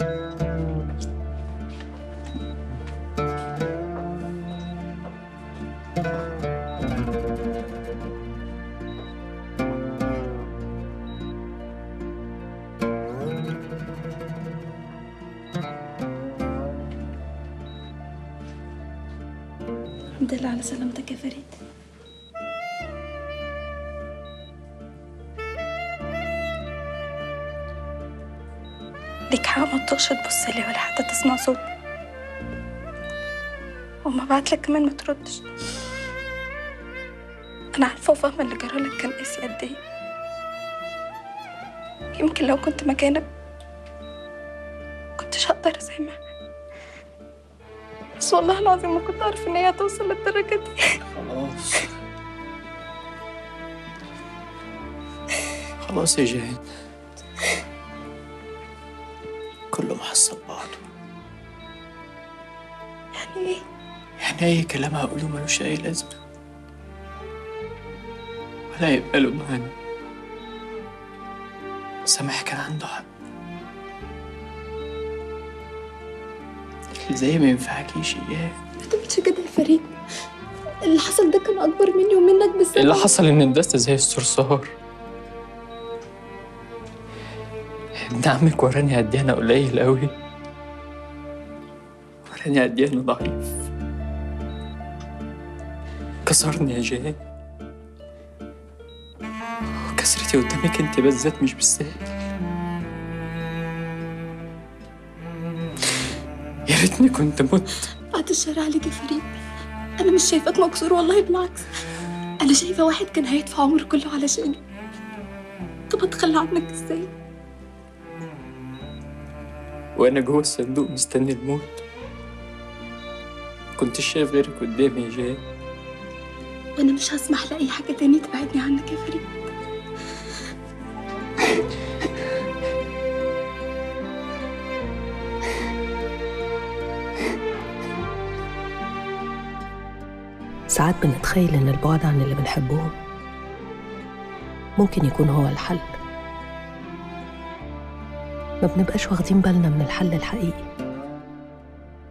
الحمد لله على سلامتك يا فريد ليك حق ما تطقش تبص لي ولا حتى تسمع صوت وما بعتلك كمان ما تردش انا عارفه وفاهمه اللي جرالك كان قاسي قد ايه يمكن لو كنت مكانك كنتش هقدر اسامح بس والله العظيم ما كنت اعرف ان هي هتوصل للدرجه دي خلاص خلاص يا جهاد كله محصل بعضه يعني ايه يعني أي كلام هقوله ملوش أي لازمة ولا يبقى له معنى سامح كان عنده حق ازاي ما ينفعكيش اياه ما تعملش كده يا فريد اللي حصل ده كان اكبر مني ومنك بس اللي حصل ان اندست زي الصرصار ابن عمك وراني قد ايه انا قليل قوي وراني قد ايه انا ضعيف كسرني يا جهاد وكسرتي قدامك انت بالذات مش بالسهل يا ريتني كنت مت بعد الشر عليك يا فريد انا مش شايفاك مكسور والله بالعكس انا شايفه واحد كان هيدفع عمره كله علشاني طب اتخلى عنك ازاي وانا جوه الصندوق مستني الموت كنتش شايف غيرك قدامي يا جهاد وانا مش هسمح لاي حاجه تاني تبعدني عنك يا فريد ساعات بنتخيل إن البعد عن اللي بنحبهم ممكن يكون هو الحل ما بنبقاش واخدين بالنا من الحل الحقيقي